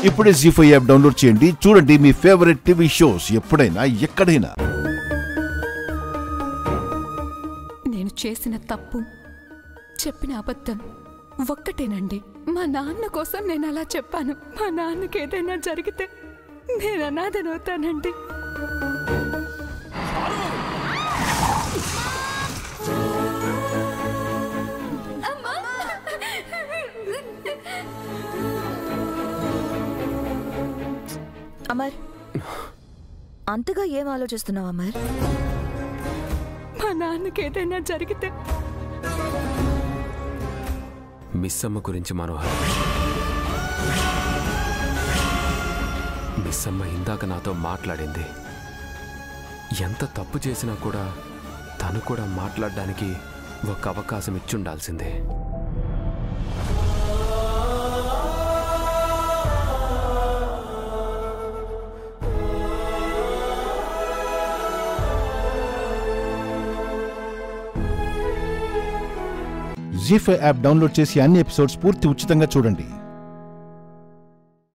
ఇప్పుడే G five app download చేయండి చూడండి మీ ఫేవరెట్ టీవీ షోస్ ఎప్పుడైనా ఎక్కడైనా నేను చేసిన తప్పు చెప్పిన అబద్ధం ఒక్కటేనండి మా నాన్న కోసం నేను అలా చెప్పాను మా నాన్నకి ఏదైనా జరిగితే నేను అనాథనవుతానండి అమర్ అంతగా ఏం ఆలోచిస్తున్నావు అమర్ మా నాన్నకి ఏదైనా జరిగితే మిస్ అమ్మ గురించి మనోహర్ మిస్ అమ్మ ఇందాక నాతో మాట్లాడింది ఎంత తప్పు చేసినా కూడా తను కూడా మాట్లాడడానికి ఒక అవకాశం ఇచ్చుండాల్సిందే జీ ఫైవ్ యాప్ డౌన్లోడ్ చేసి అన్ని ఎపిసోడ్స్ పూర్తి ఉచితంగా చూడండి